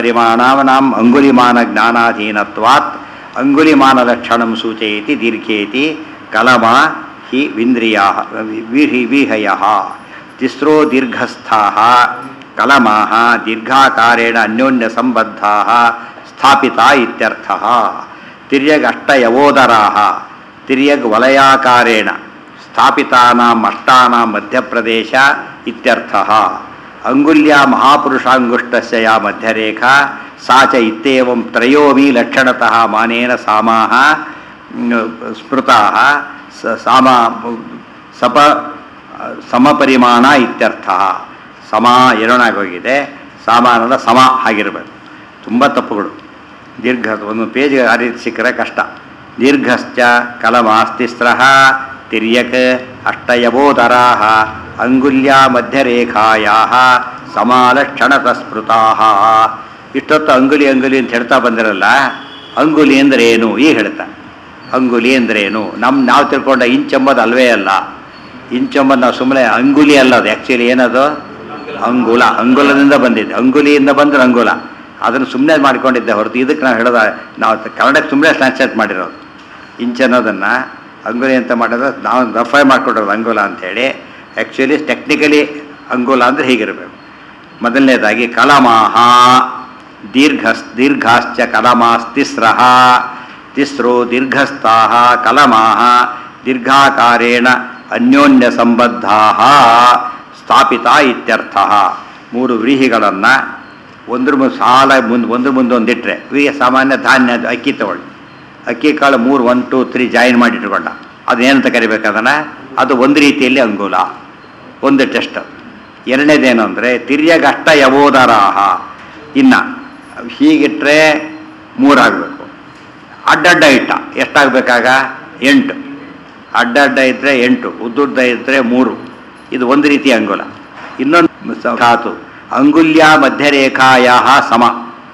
ಪರಿಮಾಣಾನಾಂ ಅಂಗುಲಿಮಾನ ಜ್ಞಾನಾಧೀನತ್ವಾತ್ ಅಂಗುಲಿಮಾನ ಲಕ್ಷಣಂ ಸೂಚಯತಿ ದೀರ್ಘೇತಿ ಕಲಮ ಹಿ ವಿಂದ್ರಿಯಾ ವಿಹಿ ವಿಹಯ ತಿಸ್ರೋ ದೀರ್ಘಸ್ಥಾ ಕಲಮಾ ದೀರ್ಘಾಕಾರೇಣ ಅನ್ಯೋನ್ಯ ಸಂಬದ್ಧಾ ಸ್ಥಾಪಿತಾ ಇತ್ಯರ್ಥಃ ತಿರ್ಯಗ್ ಅಷ್ಟಯವೋದರಾ ತಿರ್ಯಗ್ ವಲಯಾಕಾರೇಣ ಸ್ಥಾಪಿತಾನಾಂ ಅಷ್ಟಾನಾಂ ಮಧ್ಯಪ್ರದೇಶ ಇತ್ಯರ್ಥಃ ಅಂಗುಲ್ಯ ಮಹಾಪುರುಷಾಂಗುಷ್ಟಸ್ಯ ಯಾ ಮಧ್ಯರೇಖಾ ಸಾ ಚ ಇತ್ಯೇವಂ ತ್ರಯೋಮಿ ಲಕ್ಷಣತಃ ಮಾನೇನ ಸಾಮಾಹ ಸ್ಮೃತಾಃ ಸ- ಸಾಮ ಸಪ ಸಮಪರಿಮಾಣ ಇತ್ಯರ್ಥಃ ಸಮ ಎರಡಾಗೋಗಿದೆ ಸಾಮಾನದ ಸಮ ಆಗಿರಬೇಕು ತುಂಬ ತಪ್ಪುಗಳು ದೀರ್ಘ ಒಂದು ಪೇಜ್ ಆ ರೀತಿ ಸಿಕ್ಕರೆ ಕಷ್ಟ ದೀರ್ಘಶ್ಚ ಕಲಮಾಸ್ತಿಸ್ರಃ ತಿರ್ಯಕ್ ಅಷ್ಟಯವೋದರಾ ಅಂಗುಲ್ಯ ಮಧ್ಯರೇಖಾಯಾ ಸಮಾಲಕ್ಷಣತ ಸ್ಮೃತಾ ಇಷ್ಟೊತ್ತು ಅಂಗುಲಿ ಅಂಗುಲಿ ಅಂತ ಹೇಳ್ತಾ ಬಂದಿರಲ್ಲ ಅಂಗುಲಿ ಅಂದ್ರೆ ಏನು ಈಗ ಹೇಳ್ತಾ ಅಂಗುಲಿ ಅಂದ್ರೆ ಏನು ನಮ್ಮ ನಾವು ತಿಳ್ಕೊಂಡ ಇಂಚೆಂಬುದು ಅಲ್ವೇ ಅಲ್ಲ ಇಂಚೆಂಬುದು ನಾವು ಸುಮ್ಮನೆ ಅಂಗುಲಿ ಅಲ್ಲ ಅದು ಆ್ಯಕ್ಚುಲಿ ಏನದು ಅಂಗುಲ ಅಂಗುಲದಿಂದ ಬಂದಿದೆ ಅಂಗುಲಿಯಿಂದ ಬಂದ್ರೆ ಅಂಗುಲ ಅದನ್ನು ಸುಮ್ಮನೆ ಮಾಡ್ಕೊಂಡಿದ್ದೆ ಹೊರತು ಇದಕ್ಕೆ ನಾವು ಹೇಳೋದ ನಾವು ಕನ್ನಡಕ್ಕೆ ಸುಮ್ಮನೆ ಟ್ರಾನ್ಸ್ಲೇಟ್ ಮಾಡಿರೋದು ಇಂಚ್ ಅನ್ನೋದನ್ನು ಅಂಗುಲಿ ಅಂತ ಮಾಡಿದ್ರೆ ನಾವು ರಫೈ ಮಾಡ್ಕೊಂಡಿರೋದು ಅಂಗುಲ ಅಂಥೇಳಿ ಆ್ಯಕ್ಚುಲಿ ಟೆಕ್ನಿಕಲಿ ಅಂಗುಲ ಅಂದರೆ ಹೀಗಿರಬೇಕು ಮೊದಲನೇದಾಗಿ ಕಲಮಾಹ ದೀರ್ಘ ದೀರ್ಘಾಶ್ಚ ಕಲಮಾಸ್ತಿಸ್ರಃ ತಿಸ್ರೋ ದೀರ್ಘಸ್ಥಾ ಕಲಮಾಹ ದೀರ್ಘಾಕಾರೇಣ ಅನ್ಯೋನ್ಯ ಸಂಬದ್ಧಾ ಸ್ಥಾಪಿತ ಇತ್ಯರ್ಥ ಮೂರು ವ್ರೀಹಿಗಳನ್ನು ಒಂದ್ರ ಮುಂದೆ ಸಾಲ ಮುಂದೆ ಒಂದ್ರ ಮುಂದೆ ಒಂದಿಟ್ರೆ ವ್ರೀಹ ಸಾಮಾನ್ಯ ಧಾನ್ಯ ಅದು ಅಕ್ಕಿ ತಗೊಳ್ಳಿ ಅಕ್ಕಿ ಕಾಳು ಮೂರು ಒನ್ ಟು ತ್ರೀ ಜಾಯಿನ್ ಮಾಡಿ ಇಟ್ಕೊಂಡ ಅದೇನಂತ ಕರಿಬೇಕು ಅದನ್ನು ಅದು ಒಂದು ರೀತಿಯಲ್ಲಿ ಅಂಗುಲ ಒಂದು ಟೆಸ್ಟ್ ಎರಡನೇದೇನು ಅಂದರೆ ತಿರ್ಯಗಷ್ಟ ಯವೋದರಾಹ ಇನ್ನು ಹೀಗಿಟ್ರೆ ಮೂರಾಗಬೇಕು ಅಡ್ಡಡ್ಡ ಇಟ್ಟ ಎಷ್ಟಾಗಬೇಕಾಗ ಎಂಟು ಅಡ್ಡಡ್ಡ ಇದ್ದರೆ ಎಂಟು ಉದ್ದುದ್ದ ಇದ್ದರೆ ಮೂರು ಇದು ಒಂದು ರೀತಿ ಅಂಗುಲ ಇನ್ನೊಂದು ಸ- ಧಾತು ಅಂಗುಲ್ಯ ಮಧ್ಯರೇಖಾಯ ಸಮ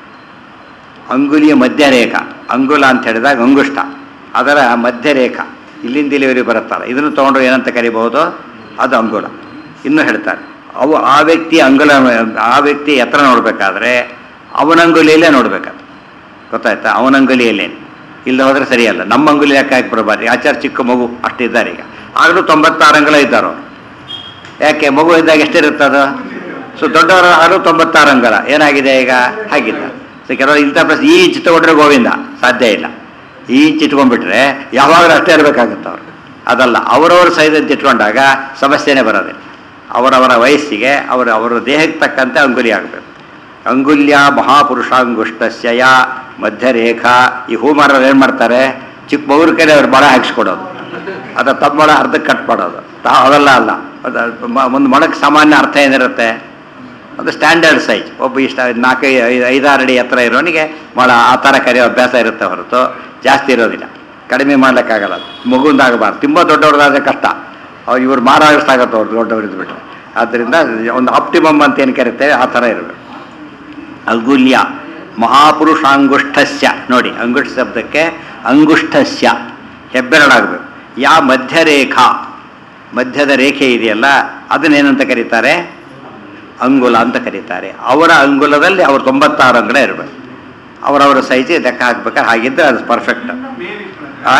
ಅಂಗುಲಿಯ ಮಧ್ಯರೇಖ ಅಂಗುಲ ಅಂತ ಹೇಳಿದಾಗ ಅಂಗುಷ್ಟ ಅದರ ಮಧ್ಯರೇಖ ಇಲ್ಲಿಂದ ಇಲ್ಲಿವರೆಗೆ ಬರುತ್ತಲ್ಲ ಇದನ್ನು ತೊಗೊಂಡು ಏನಂತ ಕರಿಬಹುದು ಅದು ಅಂಗುಲ ಇನ್ನೂ ಹೇಳ್ತಾರೆ ಅವು ಆ ವ್ಯಕ್ತಿ ಅಂಗುಲ ಆ ವ್ಯಕ್ತಿ ಎತ್ತರ ನೋಡಬೇಕಾದ್ರೆ ಅವನ ಅಂಗುಲಿಯಲ್ಲೇ ನೋಡ್ಬೇಕಾದ್ರೆ ಗೊತ್ತಾಯ್ತಾ ಅವನ ಅಂಗುಲಿಯಲ್ಲೇ ಇಲ್ಲ ಹೋದ್ರೆ ಸರಿಯಲ್ಲ ನಮ್ಮ ಅಂಗುಲಿ ಯಾಕೆ ಹಾಕಿ ಬರಬಾರ್ದು ಆಚಾರ ಚಿಕ್ಕ ಮಗು ಅಷ್ಟಿದ್ದಾರೆ ಈಗ ಆಗಲೂ ತೊಂಬತ್ತಾರು ಅಂಗುಲ ಇದ್ದಾರೋ ಯಾಕೆ ಮಗು ಇದ್ದಾಗ ಎಷ್ಟಿರುತ್ತೆ ಅದು ಸೊ ದೊಡ್ಡವರು ಆದರೂ ತೊಂಬತ್ತಾರು ಅಂಗಲ ಏನಾಗಿದೆ ಈಗ ಹಾಗಿಲ್ಲ ಸೊ ಕೆಲವರು ಇಂಥ ಪ್ರಶ್ನೆ ಈ ಇಂಚ್ ತಗೊಂಡ್ರೆ ಗೋವಿಂದ ಸಾಧ್ಯ ಇಲ್ಲ ಈ ಇಂಚ್ ಇಟ್ಕೊಂಡ್ಬಿಟ್ರೆ ಯಾವಾಗಲೂ ಅಷ್ಟೇ ಇರಬೇಕಾಗುತ್ತೆ ಅವ್ರು ಅದಲ್ಲ ಅವರವ್ರ ಸೈಜ್ ಅಂತ ಇಟ್ಕೊಂಡಾಗ ಸಮಸ್ಯೆನೇ ಬರೋದಿಲ್ಲ ಅವರವರ ವಯಸ್ಸಿಗೆ ಅವರ ಅವರ ದೇಹಕ್ಕೆ ತಕ್ಕಂತೆ ಅಂಗುಲಿ ಆಗಬೇಕು ಅಂಗುಲ್ಯ ಮಹಾಪುರುಷಾಂಗುಷ್ಟಸ್ಯ ಮಧ್ಯರೇಖಾ ಈ ಹೂಮಾರರು ಏನು ಮಾಡ್ತಾರೆ ಚಿಕ್ಕ ಮಗುರ ಕೈಲಿ ಅವ್ರು ಬಡ ಹಾಕ್ಸ್ಕೊಡೋದು ಅದು ತಮ್ಮ ಮೊಳ ಅರ್ಧಕ್ಕೆ ಕಟ್ ಮಾಡೋದು ತಾ ಅವೆಲ್ಲ ಅಲ್ಲ ಅದು ಮ- ಒಂದು ಮೊಳಕ್ಕೆ ಸಾಮಾನ್ಯ ಅರ್ಥ ಏನಿರುತ್ತೆ ಒಂದು ಸ್ಟ್ಯಾಂಡರ್ಡ್ ಸೈಜ್ ಒಬ್ಬ ಇಷ್ಟ ನಾಲ್ಕೈದು ಐದು ಐದಾರು ಅಡಿ ಎತ್ತರ ಇರೋನಿಗೆ ಮೊಳ ಆ ಥರ ಕರೆಯೋ ಅಭ್ಯಾಸ ಇರುತ್ತೆ ಹೊರತು ಜಾಸ್ತಿ ಇರೋದಿಲ್ಲ ಕಡಿಮೆ ಮಾಡ್ಲಿಕ್ಕಾಗಲ್ಲ ಅದು. ಮಗುಂದಾಗಬಾರ್ದು ತುಂಬ ದೊಡ್ಡವ್ರದಾದ್ರೆ ಕಷ್ಟ ಅವ್ರು ಇವ್ರು ಮಾರಾಗಿಸ್ತಾಗತ್ತೆ ಅವ್ರು ದೊಡ್ಡವ್ರು ಇದ್ಬಿಟ್ರೆ ಆದ್ದರಿಂದ ಒಂದು ಆಪ್ಟಿಮಮ್ ಅಂತ ಏನು ಕರಿತೇವೆ ಆ ಥರ ಇರಬೇಕು ಅಂಗುಲ್ಯ ಮಹಾಪುರುಷಾಂಗುಷ್ಠಸ್ಯ ನೋಡಿ ಅಂಗುಷ್ಠ ಶಬ್ದಕ್ಕೆ ಅಂಗುಷ್ಠಸ್ಯ ಹೆಬ್ಬೆರಡಾಗಬೇಕು ಯಾ ಮಧ್ಯರೇಖಾ ಮಧ್ಯದ ರೇಖೆ ಇದೆಯಲ್ಲ ಅದನ್ನೇನಂತ ಕರೀತಾರೆ ಅಂಗುಲ ಅಂತ ಕರೀತಾರೆ ಅವರ ಅಂಗುಲದಲ್ಲಿ ಅವರು ತೊಂಬತ್ತಾರು ಅಂಗುಲ ಇರಬೇಕು ಅವರವರ ಸೈಜ್ ಲೆಕ್ಕ ಹಾಕ್ಬೇಕಾದ್ರೆ ಹಾಗಿದ್ರೆ ಅದು ಪರ್ಫೆಕ್ಟ್ ಆ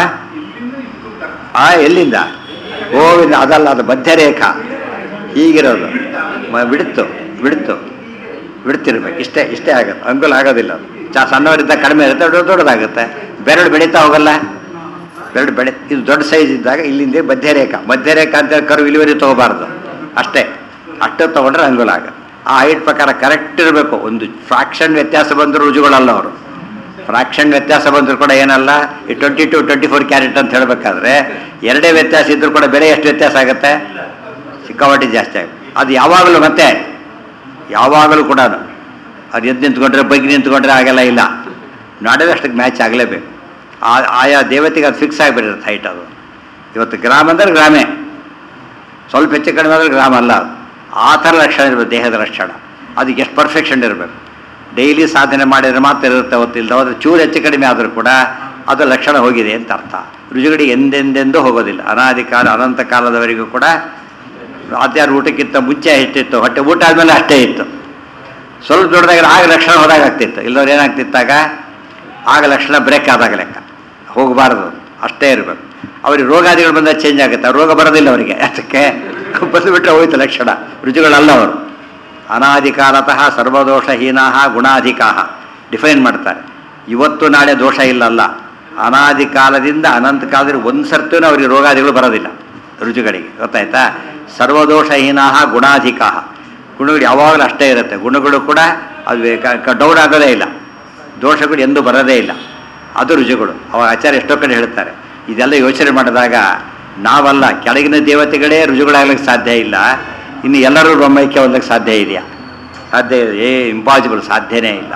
ಆ ಎಲ್ಲಿಂದ ಗೋವಿಂದ ಅದಲ್ಲ ಅದು ಮಧ್ಯರೇಖಾ ಹೀಗಿರೋದು ಮ- ಬಿಡ್ತು ಬಿಡ್ತು ಬಿಡ್ತಿರ್ಬೇಕು ಇಷ್ಟೇ ಇಷ್ಟೇ ಆಗುತ್ತೆ ಅಂಗುಲ ಆಗೋದಿಲ್ಲ ಅದು ಚಾ ಸಣ್ಣವರಿದ್ದ ಕಡಿಮೆ ಇರುತ್ತೆ ದೊಡ್ಡ ದೊಡ್ಡದಾಗುತ್ತೆ ಬೆರಳು ಬೆಳೀತಾ ಹೋಗಲ್ಲ ಬೆರಳು ಬೆಳೆ ಇದು ದೊಡ್ಡ ಸೈಜ್ ಇದ್ದಾಗ ಇಲ್ಲಿಂದ ಮಧ್ಯರೇಖಾ ಮಧ್ಯರೇಖಾ ಅಂತ ಕರು ಇಳುವರಿ ತಗೋಬಾರ್ದು ಅಷ್ಟೇ ಅಷ್ಟು ತೊಗೊಂಡ್ರೆ ಅಂಗುಲ ಆಗುತ್ತೆ ಆ ಹೈಟ್ ಪ್ರಕಾರ ಕರೆಕ್ಟ್ ಇರಬೇಕು ಒಂದು ಫ್ರಾಕ್ಷನ್ ವ್ಯತ್ಯಾಸ ಬಂದರೂ ರುಜುಗಳಲ್ಲ ಅವರು ಫ್ರಾಕ್ಷನ್ ವ್ಯತ್ಯಾಸ ಬಂದರೂ ಕೂಡ ಏನಲ್ಲ ಈ twenty two twenty four carat ಅಂತ ಹೇಳಬೇಕಾದ್ರೆ ಎರಡೇ ವ್ಯತ್ಯಾಸ ಇದ್ರೂ ಕೂಡ ಬೆಲೆ ಎಷ್ಟು ವ್ಯತ್ಯಾಸ ಆಗುತ್ತೆ ಸಿಕ್ಕಾಪಟ್ಟೆ ಜಾಸ್ತಿ ಆಗುತ್ತೆ ಅದು ಯಾವಾಗಲೂ ಮತ್ತೆ ಯಾವಾಗಲೂ ಕೂಡ ಅದು ಎದ್ದು ನಿಂತ್ಕೊಂಡ್ರೆ ಬಗ್ಗಿ ನಿಂತ್ಕೊಂಡ್ರೆ ಆಗೆಲ್ಲ ಇಲ್ಲ ನಡೆದಷ್ಟಕ್ಕೆ ಮ್ಯಾಚ್ ಆಗಲೇಬೇಕು ಆ ಆಯಾ ದೇವತೆಗೆ ಅದು ಫಿಕ್ಸ್ ಆಗಿಬಿಟ್ಟಿರುತ್ತೆ ಹೈಟ್ ಅದು ಇವತ್ತು ಗ್ರಾಮ ಅಂದರೆ ಗ್ರಾಮೇ ಸ್ವಲ್ಪ ಹೆಚ್ಚು ಕಡಿಮೆ ಆದರೆ ಗ್ರಾಮ ಅಲ್ಲ ಅದು ಆ ಥರ ಲಕ್ಷಣ ಇರಬೇಕು ದೇಹದ ಲಕ್ಷಣ ಅದಕ್ಕೆ ಎಷ್ಟು ಪರ್ಫೆಕ್ಷನ್ ಇರಬೇಕು ಡೈಲಿ ಸಾಧನೆ ಮಾಡಿದರೆ ಮಾತ್ರ ಇರುತ್ತೆ ಹೊತ್ತಿಲ್ದ ಹೋದ್ರೆ ಚೂರು ಹೆಚ್ಚು ಕಡಿಮೆ ಆದರೂ ಕೂಡ ಅದು ಲಕ್ಷಣ ಹೋಗಿದೆ ಅಂತ ಅರ್ಥ ರುಜುಗಡಿ ಎಂದೆಂದೆಂದೂ ಹೋಗೋದಿಲ್ಲ ಅನಾದಿ ಕಾಲ ಅನಂತ ಕಾಲದವರೆಗೂ ಕೂಡ ಆದ್ಯಾರು ಊಟಕ್ಕಿಂತ ಮುಂಚೆ ಎಷ್ಟಿತ್ತು ಹೊಟ್ಟೆ ಊಟ ಆದಮೇಲೆ ಅಷ್ಟೇ ಇತ್ತು ಸ್ವಲ್ಪ ದೊಡ್ಡದಾಗ ಆಗ ಲಕ್ಷಣ ಹೋದಾಗ ಆಗ್ತಿತ್ತು ಇಲ್ಲವ್ರು ಏನಾಗ್ತಿತ್ತಾಗ ಆಗ ಲಕ್ಷಣ ಬ್ರೇಕ್ ಆದಾಗ ಲೆಕ್ಕ ಹೋಗಬಾರ್ದು ಅಷ್ಟೇ ಇರಬೇಕು ಅವ್ರಿಗೆ ರೋಗಾದಿಗಳು ಬಂದಾಗ ಚೇಂಜ್ ಆಗುತ್ತೆ ರೋಗ ಬರೋದಿಲ್ಲ ಅವರಿಗೆ ಅದಕ್ಕೆ ಬಂದುಬಿಟ್ರೆ ಹೋಯ್ತು ಲಕ್ಷಣ ರುಚಿಗಳಲ್ಲ ಅವರು ಅನಾದಿಕಾಲತಃ ಸರ್ವದೋಷಹೀನಾ ಗುಣಾಧಿಕಾ ಡಿಫೈನ್ ಮಾಡ್ತಾರೆ ಇವತ್ತು ನಾಳೆ ದೋಷ ಇಲ್ಲಲ್ಲ ಅನಾದಿ ಕಾಲದಿಂದ ಅನಂತ ಕಾಲದಲ್ಲಿ ಒಂದು ಸರ್ತಿನೂ ಅವರಿಗೆ ರೋಗಾದಿಗಳು ಬರೋದಿಲ್ಲ ರುಚಿಗಳಿಗೆ ಗೊತ್ತಾಯ್ತಾ ಸರ್ವದೋಷಹೀನಾ ಗುಣಾಧಿಕಾ ಗುಣಗಳು ಯಾವಾಗಲೂ ಅಷ್ಟೇ ಇರುತ್ತೆ ಗುಣಗಳು ಕೂಡ ಅದು ಡೌನ್ ಆಗೋದೇ ಇಲ್ಲ ದೋಷಗಳು ಎಂದೂ ಬರೋದೇ ಇಲ್ಲ ಅದು ರುಚಿಗಳು ಅವ ಆಚಾರ್ಯ ಎಷ್ಟೋ ಕಡೆ ಹೇಳ್ತಾರೆ ಇದೆಲ್ಲ ಯೋಚನೆ ಮಾಡಿದಾಗ ನಾವಲ್ಲ ಕೆಳಗಿನ ದೇವತೆಗಳೇ ರುಜುಗಳಾಗ್ಲಿಕ್ಕೆ ಸಾಧ್ಯ ಇಲ್ಲ ಇನ್ನು ಎಲ್ಲರೂ ಬ್ರಹ್ಮೈಕ್ಯ ಹೊಂದಕ್ಕೆ ಸಾಧ್ಯ ಇದೆಯಾ ಸಾಧ್ಯ ಇದೆ ಏ ಇಂಪಾಸಿಬಲ್ ಸಾಧ್ಯನೇ ಇಲ್ಲ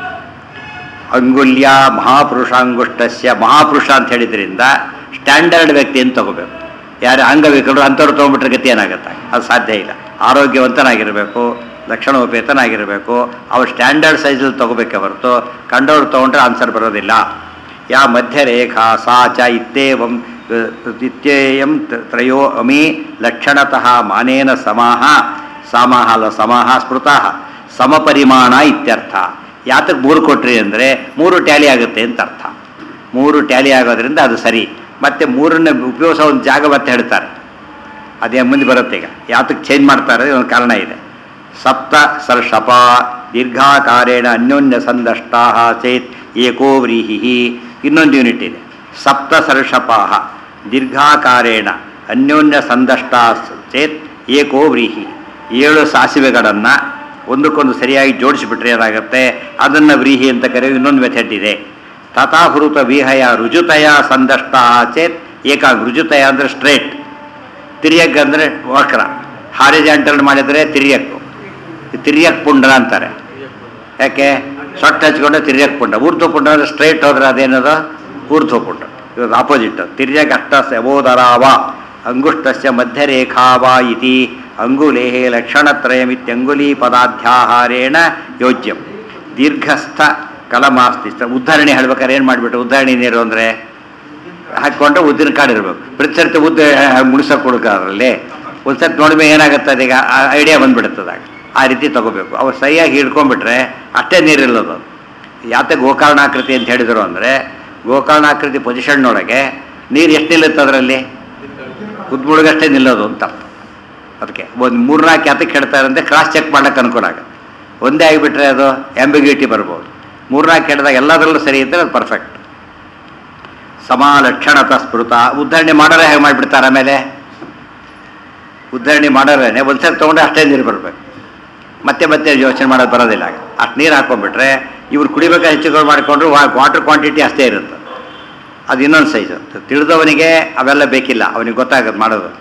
ಅಂಗುಲ್ಯ ಮಹಾಪುರುಷಾಂಗುಷ್ಟಸ್ಯ ಮಹಾಪುರುಷ ಅಂತ ಹೇಳಿದ್ರಿಂದ ಸ್ಟ್ಯಾಂಡರ್ಡ್ ವ್ಯಕ್ತಿ ಅಂತ ತಗೋಬೇಕು ಯಾರು ಅಂಗವಿಕಲರು ಅಂಥವ್ರು ತೊಗೊಂಡ್ಬಿಟ್ರೆ ಗತಿ ಏನಾಗುತ್ತೆ ಅದು ಸಾಧ್ಯ ಇಲ್ಲ ಆರೋಗ್ಯವಂತನಾಗಿರಬೇಕು ಲಕ್ಷಣೋಪೇತನಾಗಿರಬೇಕು ಅವ್ರು ಸ್ಟ್ಯಾಂಡರ್ಡ್ ಸೈಜಲ್ಲಿ ತಗೋಬೇಕೆ ಹೊರತು ಕಂಡವ್ರು ತೊಗೊಂಡ್ರೆ ಆನ್ಸರ್ ಬರೋದಿಲ್ಲ ಯಾ ಮಧ್ಯರೇಖಾ ಸಾ ಚ ಇತ್ತೇವಂ ಇತ್ಯೇಯಂ ತ- ತ್ರಯೋ ಅಮಿ ಲಕ್ಷಣತಃ ಮಾನೇನ ಸಮಾಹ ಸಮಾಹ ಅಲ್ಲ ಸಮಾಹ ಸ್ಮೃತಃ ಸಮಪರಿಮಾಣ ಇತ್ಯರ್ಥ ಯಾತಕ್ಕೆ ಮೂರು ಕೊಟ್ರಿ ಅಂದರೆ ಮೂರು ಟ್ಯಾಲಿ ಆಗುತ್ತೆ ಅಂತ ಅರ್ಥ ಮೂರು ಟ್ಯಾಲಿ ಆಗೋದ್ರಿಂದ ಅದು ಸರಿ ಮತ್ತೆ ಮೂರನ್ನ ಉಪಯೋಗಿಸೋ ಒಂದು ಜಾಗ ಮತ್ತೆ ಹೇಳ್ತಾರೆ ಅದೇ ಮುಂದೆ ಬರುತ್ತೆ ಈಗ ಯಾತಕ್ಕೆ ಚೇಂಜ್ ಮಾಡ್ತಾರೆ ಒಂದು ಕಾರಣ ಇದೆ ಸಪ್ತ ಸರ್ಷಪ ದೀರ್ಘಾಕಾರೇಣ ಅನ್ಯೋನ್ಯ ಸಂದಷ್ಟಾ ಚೇತ್ ಏಕೋ ವ್ರೀಹಿ ಇನ್ನೊಂದು ಯೂನಿಟ್ ಇದೆ ಸಪ್ತ ಸರ್ಷಪಾಹ ದೀರ್ಘಾಕಾರೇಣ ಅನ್ಯೋನ್ಯ ಸಂದಷ್ಟಾ ಚೇತ್ ಏಕೋ ವ್ರೀಹಿ ಏಳು ಸಾಸಿವೆಗಳನ್ನು ಒಂದಕ್ಕೊಂದು ಸರಿಯಾಗಿ ಜೋಡಿಸಿಬಿಟ್ರೆ ಏನಾಗುತ್ತೆ ಅದನ್ನು ವ್ರೀಹಿ ಅಂತ ಕರೆಯುವ ಇನ್ನೊಂದು ಮೆಥಡ್ ಇದೆ ತಥಾಹೃತ ವಿಹಯ ರುಜುತಯ ಸಂದಷ್ಟ ಚೇತ್ ಏಕಾಗ ರುಜುತಯ ಅಂದರೆ ಸ್ಟ್ರೇಟ್ ತಿರಿಯಕ್ ಅಂದರೆ ವಕ್ರ ಹಾರಿಜಾಂಟಲ್ ಮಾಡಿದರೆ ತಿರಿಯಕ್ಕು ತಿರಿಯಕ್ ಪುಂಡ ಅಂತಾರೆ ಯಾಕೆ ಸೊಟ್ಟ ಹಚ್ಕೊಂಡು ತಿರಿಯಕ್ ಪುಂಡ ಊರ್ಧ್ವ ಪುಂಡ ಅಂದರೆ ಸ್ಟ್ರೇಟ್ ಹೋದ್ರೆ ಅದೇನದು ಊರ್ಧ್ವ ಪುಂಡ ಇದು ಆಪೋಸಿಟ್ ತಿರ್ಯಕ್ ಅಷ್ಟ ಸಬೋದರಾವ ಅಂಗುಷ್ಟಸ್ಯ ಮಧ್ಯರೇಖಾವ ಇತಿ ಅಂಗುಲೇಹ ಲಕ್ಷಣತ್ರಯಮಿತ್ಯಂಗುಲಿ ಪದಾಧ್ಯಾಹಾರೇಣ ಯೋಜ್ಯಂ ದೀರ್ಘಸ್ಥ ಕಲಮಾಸ್ತಿ ಉದ್ಧರಣೆ ಹೇಳ್ಬೇಕಾದ್ರೆ ಏನು ಮಾಡಿಬಿಟ್ಟು ಉದ್ಧರಣೆ ನೀರು ಅಂದರೆ ಹಾಕ್ಕೊಂಡ್ರೆ ಉದ್ದಿನ ಕಾಡು ಇರಬೇಕು ಪ್ರತಿ ಸರ್ತಿ ಉದ್ದ ಮುಡಿಸೋಕೆ ಕೊಡೋಕ್ಕಾದ್ರಲ್ಲಿ ಒಂದು ಸರ್ತಿ ನೋಡಿದ್ಮೇಲೆ ಏನಾಗುತ್ತೆ ಅದೀಗ ಐಡಿಯಾ ಬಂದ್ಬಿಡುತ್ತದಾಗ ಆ ರೀತಿ ತಗೋಬೇಕು ಅವ್ರು ಸರಿಯಾಗಿ ಹಿಡ್ಕೊಂಡ್ಬಿಟ್ರೆ ಅಷ್ಟೇ ನೀರಿಲ್ಲದು ಯಾತೆ ಗೋಕರ್ಣಾಕೃತಿ ಅಂತ ಹೇಳಿದರು ಅಂದರೆ ಗೋಕರ್ಣಾಕೃತಿ ಪೊಸಿಷನ್ನೊಳಗೆ ನೀರು ಎಷ್ಟು ನಿಲ್ಲುತ್ತೆ ಅದರಲ್ಲಿ ಉದ್ಮುಳುಗಷ್ಟೇ ನಿಲ್ಲೋದು ಅಂತ ಅರ್ಥ ಅದಕ್ಕೆ ಒಂದು ಮೂರ್ನಾಲ್ಕು ಯಾತಕ್ಕೆ ಹೇಳ್ತಾರೆ ಅಂದರೆ ಕ್ರಾಸ್ ಚೆಕ್ ಮಾಡೋಕ್ಕೆ ಅನುಕೂಲ ಆಗುತ್ತೆ ಒಂದೇ ಆಗಿಬಿಟ್ರೆ ಅದು ಆಂಬಿಗ್ಯೂಟಿ ಬರ್ಬೋದು ಮೂರ್ನಾಲ್ಕು ಹೇಳಿದಾಗ ಎಲ್ಲದರಲ್ಲೂ ಸರಿ ಇದ್ದರೆ ಅದು ಪರ್ಫೆಕ್ಟ್ ಸಮಾಲಕ್ಷಣತ ಸ್ಮೃತ ಉದ್ಧರಣೆ ಮಾಡೋರೆ ಹೇಗೆ ಮಾಡಿಬಿಡ್ತಾರೆ ಆಮೇಲೆ ಉದ್ಧರಣೆ ಮಾಡೋರೇನೆ ಒಂದ್ಸರಿ ತೊಗೊಂಡ್ರೆ ಅಷ್ಟೇ ನೀರು ಬರಬೇಕು ಮತ್ತೆ ಮತ್ತೆ ಯೋಚನೆ ಮಾಡೋದು ಬರೋದಿಲ್ಲ ಆಗ. ಅಷ್ಟು ನೀರು ಹಾಕೊಂಡ್ಬಿಟ್ರೆ ಇವ್ರು ಕುಡಿಬೇಕಾದ್ರೆ ಹೆಚ್ಚುಗಳು ಮಾಡಿಕೊಂಡ್ರು ವಾಟರ್ ಕ್ವಾಂಟಿಟಿ ಅಷ್ಟೇ ಇರುತ್ತೆ ಅದು ಇನ್ನೊಂದು ಸೈಜು ತಿಳಿದವನಿಗೆ ಅವೆಲ್ಲ ಬೇಕಿಲ್ಲ ಅವನಿಗೆ ಗೊತ್ತಾಗೋದು ಮಾಡೋದು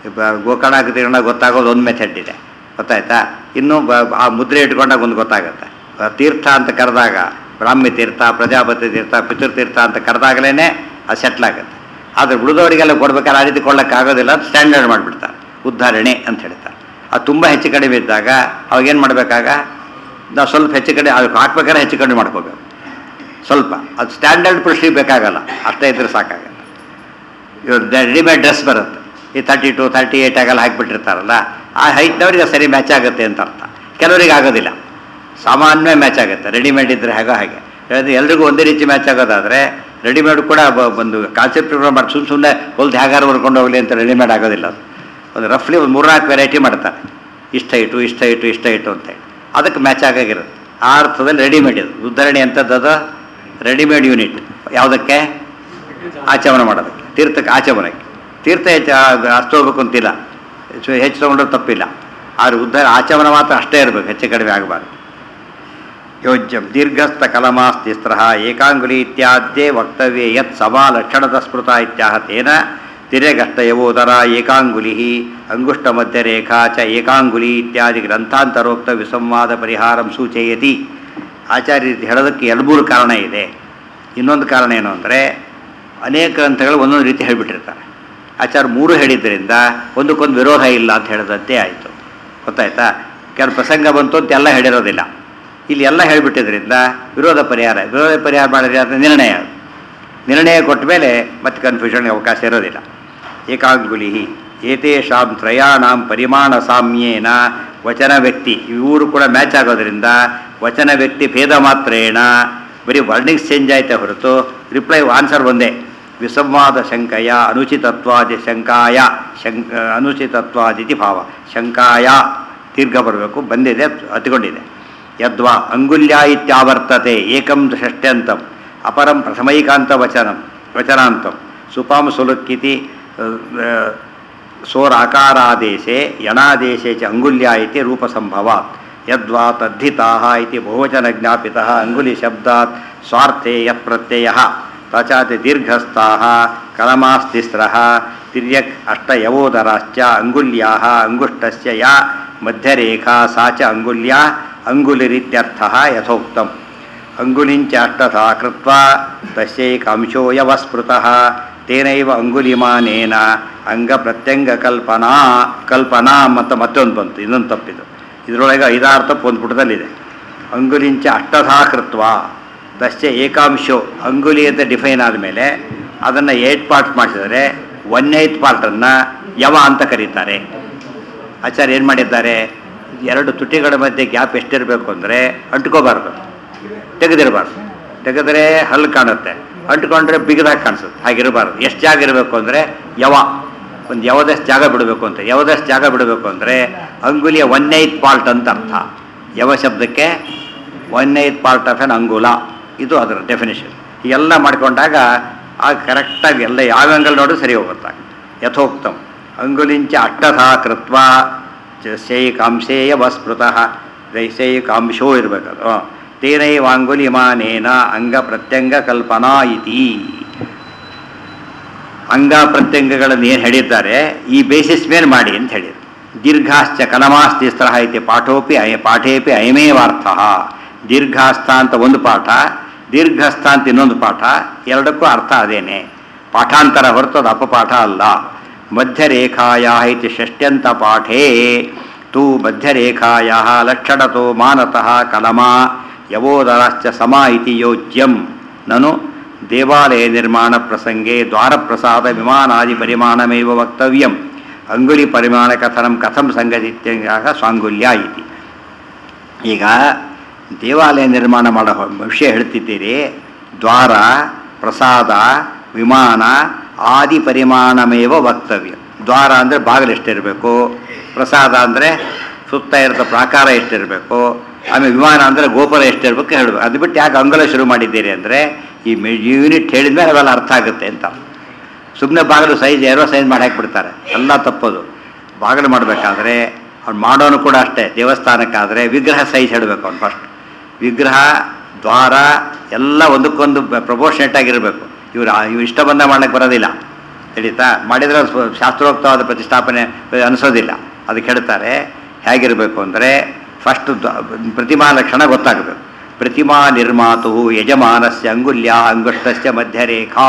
ಗೋಕರ್ಣ ಗೊತ್ತಾಗೋದು ಒಂದು ಮೆಥಡ್ ಇದೆ ಗೊತ್ತಾಯ್ತಾ ಇನ್ನು ಬ- ಆ ಮುದ್ರೆ ಇಟ್ಕೊಂಡಾಗ ಒಂದು ಗೊತ್ತಾಗುತ್ತೆ ಆ ತೀರ್ಥ ಅಂತ ಕರೆದಾಗ ಬ್ರಾಹ್ಮಿ ತೀರ್ಥ ಪ್ರಜಾಪತಿ ತೀರ್ಥ ಪಿತೃತೀರ್ಥ ಅಂತ ಕರೆದಾಗಲೇ ಅದು ಸೆಟ್ಲ್ ಆಗುತ್ತೆ ಆದರೆ ಉಳಿದವರಿಗೆಲ್ಲ ಕೊಡ್ಬೇಕಾದ್ರೆ ಆ ರೀತಿ ಕೊಡೋಕ್ಕಾಗೋದಿಲ್ಲ ಅಂತ ಸ್ಟ್ಯಾಂಡರ್ಡ್ ಮಾಡಿಬಿಡ್ತಾರೆ ಉದ್ಧಾರಣೆ ಅಂತ ಹೇಳ್ತಾರೆ ಅದು ತುಂಬ ಹೆಚ್ಚು ಕಡಿಮೆ ಇದ್ದಾಗ ಅವಾಗೇನು ಮಾಡಬೇಕಾಗ ನಾವು ಸ್ವಲ್ಪ ಹೆಚ್ಚು ಕಡಿಮೆ ಅದಕ್ಕೆ ಹಾಕ್ಬೇಕಾದ್ರೆ ಹೆಚ್ಚು ಕಡಿಮೆ ಮಾಡ್ಕೋಬೇಕು ಸ್ವಲ್ಪ ಅದು ಸ್ಟ್ಯಾಂಡರ್ಡ್ ಪ್ರೊಸೀಜ್ ಬೇಕಾಗಲ್ಲ ಅಷ್ಟೇ ಇದ್ರೆ ಸಾಕಾಗತ್ತೆ ಇವಾಗ ರೆಡಿಮೇಡ್ ಡ್ರೆಸ್ ಬರುತ್ತೆ ಈ ತರ್ಟಿ ಟು ತರ್ಟಿ ಏಯ್ಟ್ ಆಗಲ್ಲ ಹಾಕಿಬಿಟ್ಟಿರ್ತಾರಲ್ಲ ಆ ಹೈಟ್ನವ್ರಿಗೆ ಸರಿ ಮ್ಯಾಚ್ ಆಗುತ್ತೆ ಅಂತ ಅರ್ಥ ಕೆಲವರಿಗೆ ಆಗೋದಿಲ್ಲ ಸಾಮಾನ್ಯ ಮ್ಯಾಚ್ ಆಗುತ್ತೆ ರೆಡಿಮೇಡ್ ಇದ್ದರೆ ಹೇಗೋ ಹಾಗೆ ಹೇಳಿದ್ರೆ ಎಲ್ರಿಗೂ ಒಂದೇ ರೀತಿ ಮ್ಯಾಚ್ ಆಗೋದಾದರೆ ರೆಡಿಮೇಡ್ ಕೂಡ ಬ- ಒಂದು ಕಾನ್ಸೆಪ್ಟ್ ಮಾಡಿ ಸುಮ್ಮನೆ ಸುಮ್ಮನೆ ಹೊಲ್ದು ಹೇಗಾರು ಬರ್ಕೊಂಡು ಹೋಗಲಿ ಅಂತ ರೆಡಿಮೇಡ್ ಆಗೋದಿಲ್ಲ ಅದು ಒಂದು ರಫ್ಲಿ ಒಂದು ಮೂರ್ನಾಲ್ಕು ವೆರೈಟಿ ಮಾಡ್ತಾರೆ ಇಷ್ಟ ಇಟ್ಟು ಇಷ್ಟ ಇಟ್ಟು ಇಷ್ಟ ಇಟ್ಟು ಅಂತೇಳಿ ಅದಕ್ಕೆ ಮ್ಯಾಚ್ ಆಗಾಗಿರುತ್ತೆ ಆ ಅರ್ಥದಲ್ಲಿ ರೆಡಿಮೇಡ್ ಇದು ಉದ್ಧರಣೆ ಅಂಥದ್ದು ಅದು ರೆಡಿಮೇಡ್ ಯೂನಿಟ್ ಯಾವುದಕ್ಕೆ ಆಚಮನ ಮಾಡೋದಕ್ಕೆ ತೀರ್ಥಕ್ಕೆ ಆಚಮನಕ್ಕೆ ತೀರ್ಥ ಹೆಚ್ಚು ಅಷ್ಟು ಹೋಗ್ಬೇಕು ಅಂತಿಲ್ಲ ಹೆಚ್ಚು ಹೆಚ್ಚು ತೊಗೊಂಡ್ರೆ ತಪ್ಪಿಲ್ಲ ಆದರೆ ಉದ್ಧಾರ ಆಚಮನ ಮಾತ್ರ ಅಷ್ಟೇ ಇರಬೇಕು ಹೆಚ್ಚು ಕಡಿಮೆ ಆಗಬಾರ್ದು ಯೋಜ್ಯಂ ದೀರ್ಘಸ್ಥ ಕಲಮಾಸ್ತಿಸ್ತ್ರ ಏಕಾಂಗುಲಿ ಇತ್ಯಾದ್ಯೇ ವಕ್ತವ್ಯ ಯತ್ ಸಭಾ ಲಕ್ಷಣದ ಸ್ಮೃತ ಇತ್ಯಾಹ ತೇನ ತಿರ್ಯಗಷ್ಟಯವೋದರ ಏಕಾಂಗುಲಿ ಅಂಗುಷ್ಟ ಮಧ್ಯರೇಖಾ ಚ ಏಕಾಂಗುಲಿ ಇತ್ಯಾದಿ ಗ್ರಂಥಾಂತರೋಕ್ತ ವಿಸಂವಾದ ಪರಿಹಾರಂ ಸೂಚಯತಿ ಆಚಾರ್ಯ ರೀತಿ ಹೇಳೋದಕ್ಕೆ ಎರಡು ಮೂರು ಕಾರಣ ಇದೆ ಇನ್ನೊಂದು ಕಾರಣ ಏನು ಅಂದರೆ ಅನೇಕ ಗ್ರಂಥಗಳು ಒಂದೊಂದು ರೀತಿ ಹೇಳಿಬಿಟ್ಟಿರ್ತಾರೆ ಆಚಾರ್ಯ ಮೂರು ಹೇಳಿದ್ದರಿಂದ ಒಂದಕ್ಕೊಂದು ವಿರೋಧ ಇಲ್ಲ ಅಂತ ಹೇಳಿದಂತೆ ಆಯಿತು ಗೊತ್ತಾಯ್ತಾ ಕೆಲವು ಪ್ರಸಂಗ ಬಂತು ಅಂತ ಎಲ್ಲ ಹೇಳಿರೋದಿಲ್ಲ ಇಲ್ಲಿ ಎಲ್ಲ ಹೇಳಿಬಿಟ್ಟಿದ್ರಿಂದ ವಿರೋಧ ಪರಿಹಾರ ವಿರೋಧ ಪರಿಹಾರ ಮಾಡಿದ್ರೆ ಅದು ನಿರ್ಣಯ ಅದು. ನಿರ್ಣಯ ಕೊಟ್ಟ ಮೇಲೆ ಮತ್ತೆ ಕನ್ಫ್ಯೂಷನ್ಗೆ ಅವಕಾಶ ಇರೋದಿಲ್ಲ ಏಕಾಂಗುಲಿ ಏತೇಷಾಂ ತ್ರಯಾಣಾಂ ಪರಿಮಾಣ ಸಾಮ್ಯೇನ ವಚನ ವ್ಯಕ್ತಿ ಇವರು ಕೂಡ ಮ್ಯಾಚ್ ಆಗೋದ್ರಿಂದ ವಚನ ವ್ಯಕ್ತಿ ಭೇದ ಮಾತ್ರೇಣ ಬರೀ ವರ್ಣಿಂಗ್ಸ್ ಚೇಂಜ್ ಆಯ್ತೆ ಹೊರತು ರಿಪ್ಲೈ ಆನ್ಸರ್ ಒಂದೇ ವಿಸಂವಾದ ಶಂಕಯ ಅನುಚಿತತ್ವಾದಿ ಶಂಕಾಯ ಶಂಕ ಅನುಚಿತತ್ವಾದಿತಿ ಭಾವ ಶಂಕಾಯ ದೀರ್ಘ ಬರಬೇಕು ಬಂದಿದೆ ಹತ್ಕೊಂಡಿದೆ ಯದ್ವಾ ಅಂಗುಲ್ಯ ಇತ್ಯಾವರ್ತತೆ ಏಕಂ ಷಷ್ಟ್ಯಂತಂ ಅಪರಂ ಪ್ರಥಮೈಕಾಂತ ವಚನಂ ವಚನಾಂತಂ ಸುಪಾಂ ಸುಲುಕ್ಕಿತಿ ಸೋರಾಕಾರಾದೇಶೆ ಯಣಾದೇಶೆ ಚ ಅಂಗುಲ್ಯ ಇತಿ ರೂಪಸಂಭವಾತ್ ಯದ್ವಾ ತದ್ಧಿತಾಃ ಇತಿ ಬಹುವಚನ ಜ್ಞಾಪಿತಃ ಅಂಗುಲಿ ಶಬ್ದಾತ್ ಸ್ವಾರ್ಥೆ ಯತ್ ಪ್ರತ್ಯಯಃ ತಚಾತಿ ದೀರ್ಘಸ್ಥಾಃ ಕಲಮಾಸ್ತಿಸ್ರಃ ತಿರ್ಯಕ್ ಅಷ್ಟಯವೋದರಾಶ್ಚ ಅಂಗುಲ್ಯಾಃ ಅಂಗುಷ್ಟಸ್ಯ ಯಾ ಮಧ್ಯರೇಖಾ ಸಾ ಚ ಅಂಗುಲ್ಯ ಅಂಗುಲಿರಿತ್ಯರ್ಥಃ ಯಥೋಕ್ತಂ ಅಂಗುಲಿಂಚ ಅಷ್ಟಥಾ ಕೃತ್ವಾ ತಸ್ಯೈಕಾಂಶೋ ಯವಸ್ಮೃತಃ ತೇನೈವ ಅಂಗುಲಿಮಾನೇನ ಅಂಗ ಪ್ರತ್ಯಂಗ ಕಲ್ಪನಾ ಕಲ್ಪನಾ ಮತ್ತು ಮತ್ತೊಂದು ಬಂತು ಇನ್ನೊಂದು ತಪ್ಪಿದು ಇದರೊಳಗೆ ಐದಾರು ತಪ್ಪು ಒಂದು ಪುಟದಲ್ಲಿದೆ ಅಂಗುಲಿಂಚ ಅಷ್ಟಥಾ ಕೃತ್ವ ತಸ್ಯ ಏಕಾಂಶೋ ಅಂಗುಲಿ ಅಂತ ಡಿಫೈನ್ ಆದಮೇಲೆ ಅದನ್ನು ಏಟ್ ಪಾರ್ಟ್ ಮಾಡಿಸಿದರೆ ಒನ್ ಏಯ್ತ್ ಪಾರ್ಟನ್ನು ಯವ ಅಂತ ಕರೀತಾರೆ ಆಚಾರ್ಯ ಏನು ಮಾಡಿದ್ದಾರೆ ಎರಡು ತುಟಿಗಳ ಮಧ್ಯೆ ಗ್ಯಾಪ್ ಎಷ್ಟಿರಬೇಕು ಅಂದರೆ ಅಂಟ್ಕೋಬಾರ್ದು ತೆಗೆದಿರಬಾರ್ದು ತೆಗೆದರೆ ಹಲ್ಲು ಕಾಣುತ್ತೆ ಅಂಟ್ಕೊಂಡ್ರೆ ಬಿಗದಾಗಿ ಕಾಣಿಸುತ್ತೆ ಹಾಗಿರಬಾರ್ದು ಎಷ್ಟು ಜಾಗ ಇರಬೇಕು ಅಂದರೆ ಯವ ಒಂದು ಯಾವದಷ್ಟು ಜಾಗ ಬಿಡಬೇಕು ಅಂತ ಯಾವದಷ್ಟು ಜಾಗ ಬಿಡಬೇಕು ಅಂದರೆ ಅಂಗುಲಿಯ ಒನ್ ಏಯ್ತ್ ಪಾರ್ಟ್ ಅಂತ ಅರ್ಥ ಯವ ಶಬ್ದಕ್ಕೆ one eighth part of an ಅಂಗುಲ ಇದು ಅದರ ಡೆಫಿನೇಷನ್ ಎಲ್ಲ ಮಾಡ್ಕೊಂಡಾಗ ಆಗ ಕರೆಕ್ಟಾಗಿ ಎಲ್ಲ ಯಾವ ಅಂಗಲ್ ನೋಡು ಸರಿ ಹೋಗುತ್ತೆ ಯಥೋಕ್ತಂ ಅಂಗುಲಿಂಚ ಅಟ್ಟಥಾ ಕೃತ್ವ ಶೈಕಾಂಶೇಯ ವಸ್ಮೃತಃ ದೈಶೈಕಾಂಶೋ ಇರಬೇಕದು ತೇನೈವಾಂಗುಲಿಮಾನೇನ ಅಂಗ ಪ್ರತ್ಯಂಗ ಕಲ್ಪನಾ ಇತಿ ಅಂಗ ಪ್ರತ್ಯಂಗಗಳನ್ನು ಏನು ಹೇಳಿದ್ದಾರೆ ಈ ಬೇಸಿಸ್ ಮೇಲೆ ಮಾಡಿ ಅಂತ ಹೇಳಿದ್ರು ದೀರ್ಘಾಶ್ಚ ಕಲಮಾಸ್ತಿಸ್ತ್ರ ಐತಿ ಪಾಠೋಪಿ ಅಯ ಪಾಠೇಪಿ ಅಯಮೇವಾರ್ಥ ದೀರ್ಘಾಸ್ಥ ಅಂತ ಒಂದು ಪಾಠ ದೀರ್ಘಸ್ಥ ಅಂತ ಇನ್ನೊಂದು ಪಾಠ ಎರಡಕ್ಕೂ ಅರ್ಥ ಅದೇನೆ ಪಾಠಾಂತರ ಹೊರತು ಅದು ಅಪಪಾಠ ಅಲ್ಲ ಮಧ್ಯರೇಖಾಯ ಇತಿ ಷಷ್ಟ್ಯಂತ ಪಾಠೇ ತು ಮಧ್ಯರೇಖಾಯ ಲಕ್ಷಣತೋ ಮಾನತಃ ಕಲಮಾ ಯವೋದರಶ್ಚ ಸಮ ಇತಿ ಯೋಜ್ಯಂ ನನು ದೇವಾಲಯ ನಿರ್ಮಾಣ ಪ್ರಸಂಗೆ ದ್ವಾರಪ್ರಸಾದ ವಿಮಾನಾದಿ ಪರಿಮಾಣಮೇವ ವಕ್ತವ್ಯಂ ಅಂಗುಲಿ ಪರಿಮಾಣ ಕಥನಂ ಕಥಂ ಸಂಗತಿತ್ಯಂಗಾಗ ಸ್ವಾಂಗುಲ್ಯ ಇತಿ ಈಗ ದೇವಾಲಯ ನಿರ್ಮಾಣ ಮಾಡೋ ವಿಷಯ ಹೇಳ್ತಿದ್ದೀರಿ ದ್ವಾರ ಪ್ರಸಾದ ವಿಮಾನ ಆದಿ ಪರಿಮಾಣಮೇವ ವಕ್ತವ್ಯ ದ್ವಾರ ಅಂದರೆ ಬಾಗಿಲು ಎಷ್ಟಿರಬೇಕು ಪ್ರಸಾದ ಅಂದರೆ ಸುತ್ತ ಇರೋ ಪ್ರಾಕಾರ ಎಷ್ಟಿರಬೇಕು ಆಮೇಲೆ ವಿಮಾನ ಅಂದರೆ ಗೋಪುರ ಎಷ್ಟಿರ್ಬೇಕು ಹೇಳಬೇಕು ಅದು ಬಿಟ್ಟು ಯಾಕೆ ಅಂಗಲ ಶುರು ಮಾಡಿದ್ದೀರಿ ಅಂದರೆ ಈ ಯೂನಿಟ್ ಹೇಳಿದ್ಮೇಲೆ ಅವೆಲ್ಲ ಅರ್ಥ ಆಗುತ್ತೆ ಅಂತ ಸುಮ್ಮನೆ ಬಾಗಿಲು ಸೈಜ್ ಏನೋ ಸೈಜ್ ಮಾಡಿ ಹಾಕ್ಬಿಡ್ತಾರೆ ಎಲ್ಲ ತಪ್ಪೋದು ಬಾಗಿಲು ಮಾಡಬೇಕಾದ್ರೆ ಅವ್ನು ಮಾಡೋನು ಕೂಡ ಅಷ್ಟೇ ದೇವಸ್ಥಾನಕ್ಕಾದರೆ ವಿಗ್ರಹ ಸೈಜ್ ಹೇಳಬೇಕು ಅವ್ನು ಫಸ್ಟ್ ವಿಗ್ರಹ ದ್ವಾರ ಎಲ್ಲ ಒಂದಕ್ಕೊಂದು ಪ್ರಪೋರ್ಷನೇಟ್ ಆಗಿರಬೇಕು ಇವ್ರು ಇವ್ರು ಇಷ್ಟ ಬಂದ ಮಾಡ್ಲಿಕ್ಕೆ ಬರೋದಿಲ್ಲ ತಿಳಿತಾ ಮಾಡಿದರೆ ಅದು ಸ್ವ- ಶಾಸ್ತ್ರೋಕ್ತವಾದ ಪ್ರತಿಷ್ಠಾಪನೆ ಅನಿಸೋದಿಲ್ಲ ಅದಕ್ಕೆ ಹೇಳ್ತಾರೆ ಹೇಗಿರಬೇಕು ಅಂದರೆ ಫಸ್ಟ್ ಪ್ರತಿಮಾ ಲಕ್ಷಣ ಗೊತ್ತಾಗಬೇಕು ಪ್ರತಿಮಾ ನಿರ್ಮಾತು ಯಜಮಾನಸ್ಯ ಅಂಗುಲ್ಯ ಅಂಗುಷ್ಟಸ್ಯ ಮಧ್ಯರೇಖಾ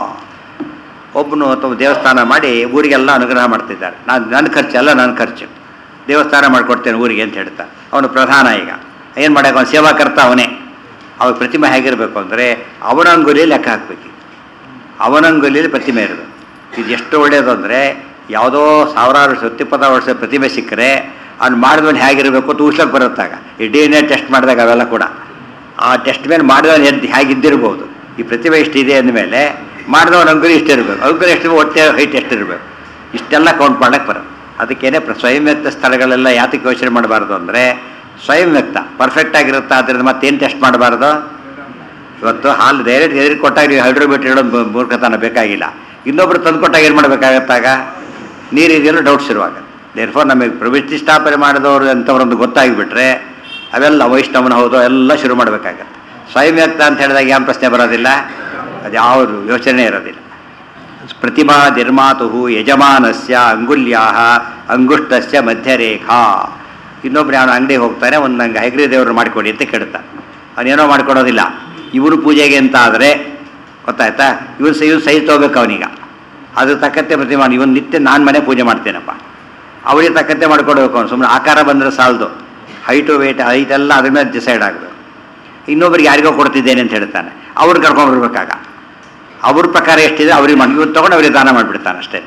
ಒಬ್ಬನು ಅಥವಾ ದೇವಸ್ಥಾನ ಮಾಡಿ ಊರಿಗೆಲ್ಲ ಅನುಗ್ರಹ ಮಾಡ್ತಿದ್ದಾರೆ ನಾನು ನನ್ನ ಖರ್ಚು ಅಲ್ಲ ನನ್ನ ಖರ್ಚು ದೇವಸ್ಥಾನ ಮಾಡಿಕೊಡ್ತೇನೆ ಊರಿಗೆ ಅಂತ ಹೇಳ್ತಾ ಅವನು ಪ್ರಧಾನ ಈಗ ಏನು ಮಾಡಕ್ಕೆ ಅವನು ಸೇವಾಕರ್ತ ಅವನೇ ಅವಾಗ ಪ್ರತಿಮೆ ಹೇಗಿರಬೇಕು ಅಂದರೆ ಅವನ ಅಂಗುಲಿಯಲ್ಲಿ ಲೆಕ್ಕ ಹಾಕ್ಬೇಕು ಅವನ ಅಂಗುಲಿಯಲ್ಲಿ ಪ್ರತಿಮೆ ಇರೋದು ಇದು ಎಷ್ಟು ಒಳ್ಳೆಯದು ಅಂದರೆ ಯಾವುದೋ ಸಾವಿರಾರು ವರ್ಷ ಇಪ್ಪತ್ತಾರು ವರ್ಷ ಪ್ರತಿಮೆ ಸಿಕ್ಕರೆ ಅವ್ನು ಮಾಡಿದವನು ಹೇಗಿರಬೇಕು ತೂಸ್ಲಕ್ಕೆ ಬರುತ್ತಾಗ ಈ ಡಿ ಎನ್ ಎ ಟೆಸ್ಟ್ ಮಾಡಿದಾಗ ಅವೆಲ್ಲ ಕೂಡ ಆ ಟೆಸ್ಟ್ ಮೇಲೆ ಮಾಡಿದವನು ಎದ್ದು ಹೇಗಿದ್ದಿರ್ಬೋದು ಈ ಪ್ರತಿಭೆ ಇಷ್ಟಿದೆ ಅಂದಮೇಲೆ ಮಾಡಿದವನ ಅಂಗುಲಿ ಇಷ್ಟಿರಬೇಕು ಅಂಗುಲಿ ಎಷ್ಟು ಹೊಟ್ಟೆ ಹೈಟ್ ಎಷ್ಟಿರಬೇಕು ಇಷ್ಟೆಲ್ಲ ಕೌಂಟ್ ಮಾಡಕ್ಕೆ ಬರೋದು ಅದಕ್ಕೇನೆ ಪ್ರ ಸ್ವಯಂ ವ್ಯಕ್ತ ಸ್ಥಳಗಳೆಲ್ಲ ಯಾತಕ್ಕೆ ಯೋಚನೆ ಮಾಡಬಾರ್ದು ಅಂದರೆ ಸ್ವಯಂ ವ್ಯಕ್ತ ಪರ್ಫೆಕ್ಟ್ ಆಗಿರುತ್ತೆ ಆದ್ದರಿಂದ ಮತ್ತೇನು ಟೆಸ್ಟ್ ಮಾಡಬಾರ್ದು ಇವತ್ತು ಹಾಲು ಡೈರೆಕ್ಟ್ ಎದುರು ಕೊಟ್ಟಾಗ ನೀವು ಹೈಡ್ರೋಮೀಟರ್ ಇಡೋದು ಬ- ಮೂರ್ಖತನ ಬೇಕಾಗಿಲ್ಲ ಇನ್ನೊಬ್ರು ತಂದು ಕೊಟ್ಟಾಗ ಏನು ಮಾಡಬೇಕಾಗತ್ತಾಗ ನೀರು ಇದೆಯಲ್ಲ ಡೌಟ್ಸ್ ಇರುವಾಗ ದೇರ್ಫೋರ್ ನಮಗೆ ಪ್ರತಿಷ್ಠಾಪನೆ ಮಾಡಿದವರು ಅಂಥವ್ರೊಂದು ಗೊತ್ತಾಗಿಬಿಟ್ರೆ ಅವೆಲ್ಲ ವೈಷ್ಣವನ ಹೌದು ಎಲ್ಲ ಶುರು ಮಾಡಬೇಕಾಗತ್ತೆ ಸ್ವಯಂ ವ್ಯಕ್ತ ಅಂತ ಹೇಳಿದಾಗ ಏನು ಪ್ರಶ್ನೆ ಬರೋದಿಲ್ಲ ಅದು ಯಾವ ಯೋಚನೆ ಇರೋದಿಲ್ಲ ಪ್ರತಿಮಾ ನಿರ್ಮಾತು ಯಜಮಾನಸ್ಯ ಅಂಗುಲ್ಯಾ ಅಂಗುಷ್ಟಸ್ಯ ಮಧ್ಯರೇಖಾ ಇನ್ನೊಬ್ರು ಅವನು ಅಂಗಡಿಗೆ ಹೋಗ್ತಾನೆ ಒಂದು ನಂಗೆ ಹೈಗ್ರಿ ದೇವರು ಮಾಡಿಕೊಡಿ ಅಂತ ಕೇಳ್ತಾನೆ ಅವನೇನೋ ಮಾಡ್ಕೊಡೋದಿಲ್ಲ ಇವರು ಪೂಜೆಗೆ ಅಂತ ಆದರೆ ಗೊತ್ತಾಯ್ತಾ ಇವನು ಸೈ ಇವನು ಸೈಜ್ ತೊಗೋಬೇಕು ಅವನೀಗ ಅದ್ರ ತಕ್ಕಂತೆ ಪ್ರತಿಮಾ ಇವನು ನಿತ್ಯ ನಾನು ಮನೆ ಪೂಜೆ ಮಾಡ್ತೇನಪ್ಪ ಅವರಿಗೆ ತಕ್ಕಂತೆ ಮಾಡ್ಕೊಡ್ಬೇಕು ಅವನು ಸುಮ್ಮನೆ ಆಕಾರ ಬಂದರೆ ಸಾಲದು ಹೈಟು ವೇಟ್ ಹೈಟೆಲ್ಲ ಅದ್ರ ಮೇಲೆ ಡಿಸೈಡ್ ಆಗಬೇಕು ಇನ್ನೊಬ್ರಿಗೆ ಯಾರಿಗೋ ಕೊಡ್ತಿದ್ದೇನೆ ಅಂತ ಹೇಳ್ತಾನೆ ಅವ್ರು ಕರ್ಕೊಂಡ್ಬರ್ಬೇಕಾಗ ಅವ್ರ ಪ್ರಕಾರ ಎಷ್ಟಿದೆ ಅವ್ರಿಗೆ ಮಾಡಿ ಇವ್ರು ತೊಗೊಂಡು ಅವ್ರಿಗೆ ದಾನ ಮಾಡಿಬಿಡ್ತಾನೆ ಅಷ್ಟೇ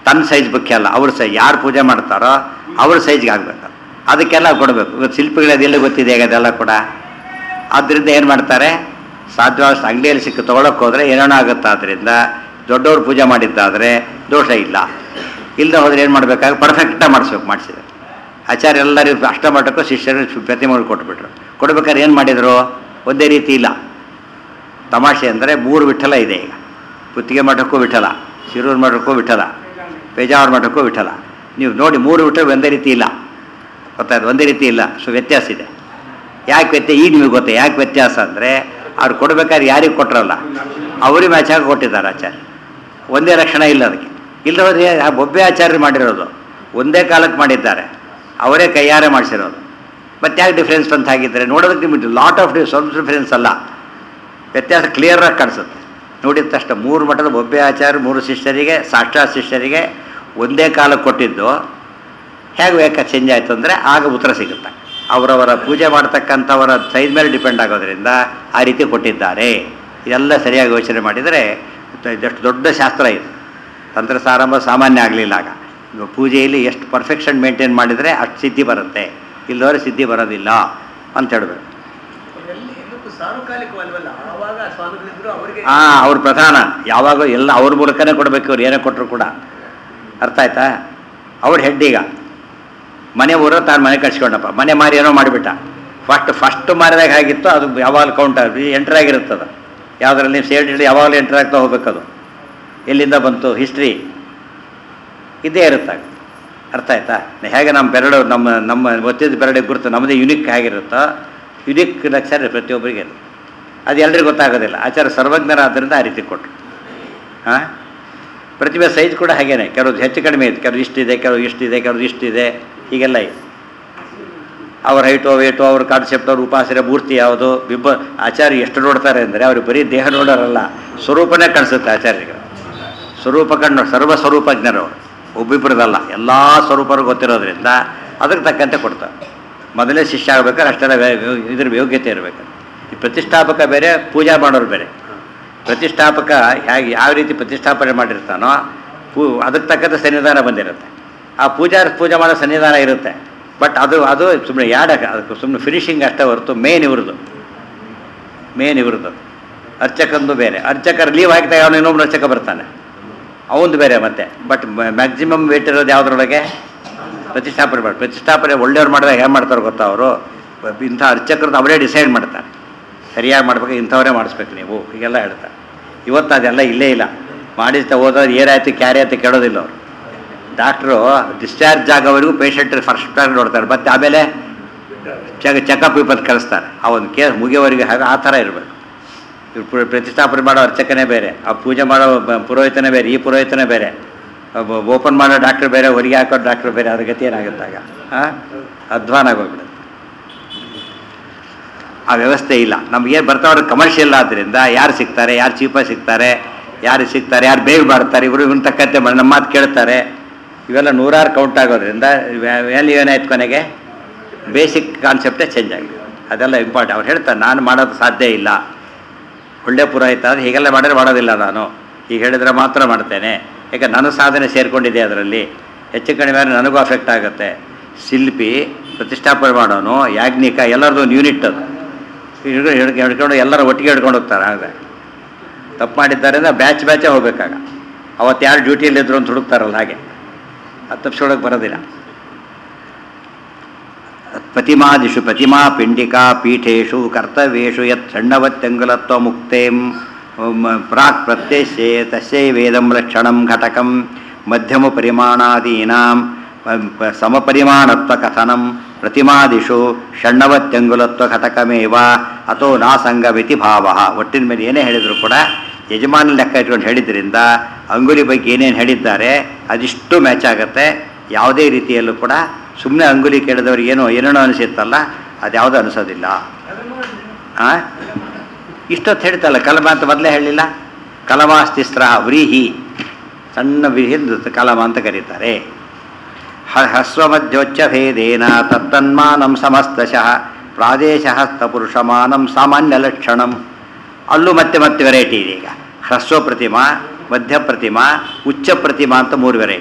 ತನ್ನ ಸೈಜ್ ಮುಖ್ಯ ಅಲ್ಲ ಅವ್ರ ಸೈಜ್ ಯಾರು ಪೂಜೆ ಮಾಡ್ತಾರೋ ಅವ್ರ ಸೈಜ್ಗೆ ಆಗಬೇಕು ಅದಕ್ಕೆಲ್ಲ ಕೊಡಬೇಕು ಇವತ್ತು ಶಿಲ್ಪಿಗಳು ಅದೆಲ್ಲ ಗೊತ್ತಿದೆ ಈಗ ಅದೆಲ್ಲ ಕೂಡ ಆದ್ದರಿಂದ ಏನು ಮಾಡ್ತಾರೆ ಸಾಧ್ಯವಾದಷ್ಟು ಅಂಗಡಿಯಲ್ಲಿ ಸಿಕ್ಕ ತೊಗೊಳಕ್ಕೆ ಹೋದರೆ ಏನೇನೋ ಆಗುತ್ತೆ ಆದ್ದರಿಂದ ದೊಡ್ಡವ್ರು ಪೂಜೆ ಮಾಡಿದ್ದಾದರೆ ದೋಷ ಇಲ್ಲ ಇಲ್ಲದೆ ಹೋದ್ರೆ ಏನು ಮಾಡಬೇಕಾಗ ಪರ್ಫೆಕ್ಟಾಗಿ ಮಾಡಿಸ್ಬೇಕು ಮಾಡಿಸಿದ್ರೆ ಆಚಾರ್ಯ ಎಲ್ಲರಿಗೂ ಅಷ್ಟಮಠಕ್ಕೂ ಶಿಷ್ಯರು ಪ್ರತಿಮೆ ಕೊಟ್ಬಿಟ್ರು ಕೊಡ್ಬೇಕಾದ್ರೆ ಏನು ಮಾಡಿದರು ಒಂದೇ ರೀತಿ ಇಲ್ಲ ತಮಾಷೆ ಅಂದರೆ ಮೂರು ವಿಠಲ ಇದೆ ಈಗ ಪುತ್ತಿಗೆ ಮಠಕ್ಕೂ ವಿಠಲ ಶಿರೂರು ಮಠಕ್ಕೂ ವಿಠಲ ಪೇಜಾವರ ಮಠಕ್ಕೂ ವಿಠಲ ನೀವು ನೋಡಿ ಮೂರು ವಿಠಲ ಒಂದೇ ರೀತಿ ಇಲ್ಲ ಗೊತ್ತಾಯ್ತು ಒಂದೇ ರೀತಿ ಇಲ್ಲ ಸೊ ವ್ಯತ್ಯಾಸ ಇದೆ ಯಾಕೆ ವ್ಯತ್ಯಾಸ ಈಗ ನಿಮಗೆ ಗೊತ್ತಾ ಯಾಕೆ ವ್ಯತ್ಯಾಸ ಅಂದರೆ ಅವ್ರು ಕೊಡ್ಬೇಕಾದ್ರೆ ಯಾರಿಗೆ ಕೊಟ್ರಲ್ಲ ಅವ್ರಿಗೆ ಮ್ಯಾಚಾಗಿ ಕೊಟ್ಟಿದ್ದಾರೆ ಆಚಾರ್ಯ ಒಂದೇ ಲಕ್ಷಣ ಇಲ್ಲ ಅದಕ್ಕೆ ಇಲ್ಲದ್ರೆ ಆ ಬೊಬ್ಬೆ ಆಚಾರ್ಯರು ಮಾಡಿರೋದು ಒಂದೇ ಕಾಲಕ್ಕೆ ಮಾಡಿದ್ದಾರೆ ಅವರೇ ಕೈಯಾರೆ ಮಾಡಿಸಿರೋದು ಮತ್ತೆ ಯಾಕೆ ಡಿಫ್ರೆನ್ಸ್ ಅಂತ ಹಾಗಿದ್ರೆ ನೋಡೋದಕ್ಕೆ ನಿಮಗೆ ಲಾಟ್ ಆಫ್ ಸ್ವಲ್ಪ ಡಿಫ್ರೆನ್ಸ್ ಅಲ್ಲ ವ್ಯತ್ಯಾಸ ಕ್ಲಿಯರಾಗಿ ಕಾಣಿಸುತ್ತೆ ನೋಡಿದ ತಕ್ಷಣ ಮೂರು ಮಠದ ಒಬ್ಬೆ ಆಚಾರ್ಯ ಮೂರು ಶಿಷ್ಯರಿಗೆ ಸಾಕ್ಷಾತ್ ಶಿಷ್ಯರಿಗೆ ಒಂದೇ ಕಾಲಕ್ಕೆ ಕೊಟ್ಟಿದ್ದು ಹೇಗೆ ಬೇಕಾ ಚೇಂಜ್ ಆಯಿತು ಅಂದರೆ ಆಗ ಉತ್ತರ ಸಿಗುತ್ತೆ ಅವರವರ ಪೂಜೆ ಮಾಡ್ತಕ್ಕಂಥವರ ಸೈಜ್ ಮೇಲೆ ಡಿಪೆಂಡ್ ಆಗೋದ್ರಿಂದ ಆ ರೀತಿ ಕೊಟ್ಟಿದ್ದಾರೆ ಇದೆಲ್ಲ ಸರಿಯಾಗಿ ಯೋಚನೆ ಮಾಡಿದರೆ ಎಷ್ಟು ದೊಡ್ಡ ಶಾಸ್ತ್ರ ಇದು ತಂತ್ರಸಾರಂಭ ಸಾಮಾನ್ಯ ಆಗಲಿಲ್ಲ ಆಗ ಇವಾಗ ಪೂಜೆಯಲ್ಲಿ ಎಷ್ಟು ಪರ್ಫೆಕ್ಷನ್ ಮೇಂಟೈನ್ ಮಾಡಿದರೆ ಅಷ್ಟು ಸಿದ್ಧಿ ಬರುತ್ತೆ ಇಲ್ಲದವರೆ ಸಿದ್ಧಿ ಬರೋದಿಲ್ಲ ಅಂತ ಹೇಳಬೇಕು ಎಲ್ಲಿ ಇದಕ್ಕೂ ಸಾರ್ವಕಾಲಿಕವಲ್ವಲ್ಲ ಆವಾಗ ಸ್ವಾಮಿಗಳಿದ್ರು ಅವರಿಗೆ ಆ ಅವ್ರ ಪ್ರಧಾನ ಯಾವಾಗಲೂ ಎಲ್ಲ ಅವ್ರ ಮೂಲಕನೇ ಕೊಡಬೇಕು ಅವ್ರು ಏನೇ ಕೊಟ್ಟರು ಕೂಡ ಅರ್ಥ ಆಯ್ತಾ ಅವ್ರ ಹೆಡ್ ಈಗ ಮನೆ ಊರ ತಾನು ಮನೆ ಕಟ್ಸ್ಕೊಂಡಪ್ಪ ಮನೆ ಮಾರಿ ಏನೋ ಮಾಡಿಬಿಟ್ಟ ಫಸ್ಟ್ ಫಸ್ಟ್ ಮಾರಿದಾಗ ಆಗಿತ್ತು ಅದು ಯಾವಾಗಲೂ ಕೌಂಟ್ ಎಂಟರ್ ಆಗಿರುತ್ತದು ಯಾವುದ್ರಲ್ಲಿ ನೀವು ಸೇಡ್ ಹಿಡಿದು ಯಾವಾಗಲೂ ಎಂಟರ್ ಆಗ್ತಾ ಹೋಗ್ಬೇಕದು ಎಲ್ಲಿಂದ ಬಂತು ಹಿಸ್ಟ್ರಿ ಇದ್ದೇ ಇರುತ್ತೆ ಅರ್ಥ ಆಯ್ತಾ ಹೇಗೆ ನಮ್ಮ ಬೆರಳು ನಮ್ಮ ನಮ್ಮ ಒತ್ತಿದ ಬೆರಳಿಗೆ ಗುರುತು ನಮ್ಮದೇ ಯುನಿಕ್ ಆಗಿರುತ್ತೋ ಯುನಿಕ್ ಲಕ್ಷರ ಪ್ರತಿಯೊಬ್ಬರಿಗೆ ಅದು ಎಲ್ರಿಗೂ ಗೊತ್ತಾಗೋದಿಲ್ಲ ಆಚಾರ್ಯ ಸರ್ವಜ್ಞರಾದ್ದರಿಂದ ಆ ರೀತಿ ಕೊಟ್ಟರು ಹಾಂ ಪ್ರತಿಭೆ ಸೈಜ್ ಕೂಡ ಹಾಗೇನೆ ಕೆಲವ್ದು ಹೆಚ್ಚು ಕಡಿಮೆ ಇದೆ ಕೆಲವು ಇಷ್ಟಿದೆ ಕೆಲವು ಇಷ್ಟಿದೆ ಕೆಲವು ಇಷ್ಟಿದೆ ಹೀಗೆಲ್ಲ ಇದೆ ಅವ್ರ ಹೈಟು ವೇಟು ಅವ್ರ ಕಾನ್ಸೆಪ್ಟ್ ಅವ್ರ ಉಪಾಸನೆ ಮೂರ್ತಿ ಯಾವುದು ಬಿಬ್ಬ ಆಚಾರ್ಯ ಎಷ್ಟು ನೋಡ್ತಾರೆ ಅಂದರೆ ಅವ್ರಿಗೆ ಬರೀ ದೇಹ ನೋಡೋರಲ್ಲ ಸ್ವರೂಪನೇ ಕಾಣಿಸುತ್ತೆ ಆಚಾರ್ಯರಿಗೆ ಸ್ವರೂಪ ಕಂಡು ಸರ್ವ ಸ್ವರೂಪಜ್ಞರು ಅವರು ಒಬ್ಬಿಬ್ಬರದಲ್ಲ ಎಲ್ಲ ಸ್ವರೂಪರು ಗೊತ್ತಿರೋದ್ರಿಂದ ಅದಕ್ಕೆ ತಕ್ಕಂತೆ ಕೊಡ್ತಾರೆ ಮೊದಲೇ ಶಿಷ್ಯ ಆಗ್ಬೇಕಾದ್ರೆ ಅಷ್ಟೆಲ್ಲ ವ್ಯ- ವ್ಯ- ಇದ್ರ ಯೋಗ್ಯತೆ ಇರಬೇಕು ಈ ಪ್ರತಿಷ್ಠಾಪಕ ಬೇರೆ ಪೂಜಾ ಮಾಡೋರು ಬೇರೆ ಪ್ರತಿಷ್ಠಾಪಕ ಹೇಗೆ ಯಾವ ರೀತಿ ಪ್ರತಿಷ್ಠಾಪನೆ ಮಾಡಿರ್ತಾನೋ ಪೂ ಅದಕ್ಕೆ ತಕ್ಕಂಥ ಸನ್ನಿಧಾನ ಬಂದಿರುತ್ತೆ ಆ ಪೂಜಾ ಪೂಜೆ ಮಾಡೋ ಸನ್ನಿಧಾನ ಇರುತ್ತೆ ಬಟ್ ಅದು ಅದು ಸುಮ್ಮನೆ ಯಾಡಕ್ಕೆ ಅದಕ್ಕೆ ಸುಮ್ಮನೆ ಫಿನಿಶಿಂಗ್ ಅಷ್ಟೇ ಹೊರತು ಮೇನ್ ಇವ್ರದ್ದು ಮೇನ್ ಇವ್ರದ್ದು ಅರ್ಚಕಂದು ಬೇರೆ ಅರ್ಚಕರು ಲೀವ್ ಹಾಕಿದಾಗ ಅವನು ಇನ್ನೊಬ್ಬನು ಅರ್ಚಕ ಬರ್ತಾನೆ ಅವಂದು ಬೇರೆ ಮತ್ತೆ ಬಟ್ ಮ್ಯಾಕ್ಸಿಮಮ್ ವೇಟ್ ಇರೋದು ಯಾವುದ್ರೊಳಗೆ ಪ್ರತಿಷ್ಠಾಪನೆ ಮಾಡಿ ಪ್ರತಿಷ್ಠಾಪನೆ ಒಳ್ಳೆಯವ್ರು ಮಾಡಿದಾಗ ಹೇಗೆ ಮಾಡ್ತಾರೆ ಗೊತ್ತಾ ಅವರು ಇಂಥ ಅರ್ಚಕರದ್ದು ಅವರೇ ಡಿಸೈಡ್ ಮಾಡ್ತಾರೆ ಸರಿಯಾಗಿ ಮಾಡ್ಬೇಕು ಇಂಥವರೇ ಮಾಡಿಸ್ಬೇಕು ನೀವು ಹೀಗೆಲ್ಲ ಹೇಳ್ತಾರೆ ಇವತ್ತು ಅದೆಲ್ಲ ಇಲ್ಲೇ ಇಲ್ಲ ಮಾಡಿಸ್ತಾ ಹೋದ್ರೆ ಏನಾಯ್ತು ಕ್ಯಾರಿ ಆಯ್ತು ಕೇಳೋದಿಲ್ಲ ಅವರು ಡಾಕ್ಟ್ರು ಡಿಸ್ಚಾರ್ಜ್ ಆಗೋವರೆಗೂ ಪೇಷಂಟ್ ಫಸ್ಟ್ ಆಗಿ ನೋಡ್ತಾರೆ ಮತ್ತೆ ಆಮೇಲೆ ಚೆಕ್ ಚೆಕಪ್ ಇಪ್ಪತ್ತು ಕಳಿಸ್ತಾರೆ ಆ ಒಂದು ಕೇಸ್ ಮುಗಿಯೋವರೆಗೆ ಹಾಗೆ ಆ ಥರ ಇರಬೇಕು ಇವ್ರು ಪ್ರ- ಪ್ರತಿಷ್ಠಾಪನೆ ಮಾಡೋ ಅರ್ಚಕನೇ ಬೇರೆ ಆ ಪೂಜೆ ಮಾಡೋ ಬ- ಪುರೋಹಿತನೇ ಬೇರೆ ಈ ಪುರೋಹಿತನೇ ಬೇರೆ ಓಪನ್ ಮಾಡೋ ಡಾಕ್ಟ್ರ್ ಬೇರೆ ಹೊರಗೆ ಹಾಕೋ ಡಾಕ್ಟ್ರ್ ಬೇರೆ ಅದ್ರ ಗತಿ ಏನಾಗುತ್ತಾಗ ಹಾಂ ಅಧ್ವಾನ ಆಗೋಗ್ಬಿಡುತ್ತೆ ಆ ವ್ಯವಸ್ಥೆ ಇಲ್ಲ ನಮಗೇನು ಬರ್ತಾವ್ರೆ ಕಮರ್ಷಿಯಲ್ ಆದ್ದರಿಂದ ಯಾರು ಸಿಗ್ತಾರೆ ಯಾರು ಚೀಪಾಗಿ ಸಿಗ್ತಾರೆ ಯಾರು ಸಿಗ್ತಾರೆ ಯಾರು ಬೇಗ ಮಾಡ್ತಾರೆ ಇವರು ಇವನ್ ತಕ್ಕಂತೆ ಮಾಡಿ ನಮ್ಮ ಮಾತು ಕೇಳ್ತಾರೆ ಇವೆಲ್ಲ ನೂರಾರು ಕೌಂಟ್ ಆಗೋದ್ರಿಂದ ವ್ಯಾಲ್ಯೂ ಏನಾಯ್ತು ಕೊನೆಗೆ ಬೇಸಿಕ್ ಕಾನ್ಸೆಪ್ಟೇ ಚೇಂಜ್ ಆಗಿದೆ ಅದೆಲ್ಲ ಇಂಪಾರ್ಟೆಂಟ್ ಅವ್ರು ಹೇಳ್ತಾರೆ ನಾನು ಮಾಡೋದು ಸಾಧ್ಯ ಇಲ್ಲ ಒಳ್ಳೆ ಪುರೋಹಿತ ಆದರೆ ಹೀಗೆಲ್ಲ ಮಾಡಿದ್ರೆ ಮಾಡೋದಿಲ್ಲ ನಾನು ಈಗ ಹೇಳಿದ್ರೆ ಮಾತ್ರ ಮಾಡ್ತೇನೆ ಯಾಕೆ ನನ್ನ ಸಾಧನೆ ಸೇರಿಕೊಂಡಿದೆ ಅದರಲ್ಲಿ ಹೆಚ್ಚು ಕಡಿಮೆ ಆದರೆ ನನಗೂ ಅಫೆಕ್ಟ್ ಆಗುತ್ತೆ ಶಿಲ್ಪಿ ಪ್ರತಿಷ್ಠಾಪನೆ ಮಾಡೋನು ಯಾಜ್ಞಿಕ ಎಲ್ಲರದ್ದು ಒಂದು ಯೂನಿಟ್ ಅದು ಹಿಡ್ಕೊಂಡು ಹಿಡ್ಕೊಂಡು ಹಿಡ್ಕೊಂಡು ಎಲ್ಲರೂ ಒಟ್ಟಿಗೆ ಹಿಡ್ಕೊಂಡು ಹೋಗ್ತಾರೆ ಆಗ ತಪ್ಪು ಮಾಡಿದ್ದಾರೆ ಅಂದರೆ ಬ್ಯಾಚ್ ಬ್ಯಾಚೇ ಹೋಗ್ಬೇಕಾಗ ಅವತ್ತು ಯಾರು ಡ್ಯೂಟಿಯಲ್ಲಿದ್ರು ಅಂತ ಹುಡುಕ್ತಾರಲ್ಲ ಹಾಗೆ ಅದು ತಪ್ಪಿಸ್ಕೊಳಕ್ಕೆ ಬರೋದಿಲ್ಲ ಪ್ರತಿಮಾದಿಷು ಪ್ರತಿಮಾ ಪಿಂಡಿಕಾ ಪೀಠೇಶು ಕರ್ತವ್ಯೇಷು ಯತ್ ಸಣ್ಣವತ್ಯಂಗುಲತ್ವ ಮುಕ್ತೇಂ ಮ- ಪ್ರಾಕ್ ಪ್ರತ್ಯಸ್ಯೆ ತಸ್ಯೈ ವೇದಂ ಲಕ್ಷಣಂ ಘಟಕಂ ಮಧ್ಯಮ ಪರಿಮಾಣಾದೀನಾಂ ಪ- ಪ- ಸಮಪರಿಮಾಣತ್ವ ಕಥನಂ ಪ್ರತಿಮಾದಿಷು ಷಣ್ಣವತ್ಯಂಗುಲತ್ವ ಘಟಕಮೇವ ಅಥೋ ನಾಸಂಗವಿತಿ ಭಾವ ಒಟ್ಟಿನ ಮೇಲೆ ಏನೇ ಹೇಳಿದ್ರು ಕೂಡ ಯಜಮಾನ ಲೆಕ್ಕ ಇಟ್ಕೊಂಡು ಹೇಳಿದ್ರಿಂದ ಅಂಗುಲಿ ಬಗ್ಗೆ ಏನೇನು ಹೇಳಿದ್ದಾರೆ ಅದಿಷ್ಟು ಮ್ಯಾಚ್ ಆಗುತ್ತೆ ಯಾವುದೇ ರೀತಿಯಲ್ಲೂ ಕೂಡ ಸುಮ್ಮನೆ ಅಂಗುಲಿ ಕೇಳಿದವ್ರಿಗೆ ಏನೋ ಏನೇನೋ ಅನಿಸುತ್ತಲ್ಲ ಅದ್ಯಾವುದೂ ಅನಿಸೋದಿಲ್ಲ ಆ ಇಷ್ಟೊತ್ತು ಹೇಳ್ತಲ್ಲ ಕಲಮ ಅಂತ ಮೊದಲೇ ಹೇಳಿಲ್ಲ ಕಲಮಾಸ್ತಿಸ್ತ್ರ ವ್ರೀಹಿ ಸಣ್ಣ ವ್ರೀಹಿ ಕಲಮ ಅಂತ ಕರೀತಾರೆ ಹ ಹಸ್ವಮಧ್ಯೋಚ್ಚ ಭೇದೇನ ತತ್ತನ್ಮಾನಂ ಸಮಸ್ತಶಃ ಪ್ರಾದೇಶ ಹಸ್ತಪುರುಷಮಾನಂ ಸಾಮಾನ್ಯ ಲಕ್ಷಣಂ ಅಲ್ಲೂ ಮತ್ತೆ ಮತ್ತೆ ವೆರೈಟಿ ಇದೆ ಈಗ ಹ್ರಸ್ವ ಪ್ರತಿಮಾ ಮಧ್ಯ ಪ್ರತಿಮಾ ಉಚ್ಚ ಪ್ರತಿಮಾ ಅಂತ ಮೂರು ವೆರೈಟಿ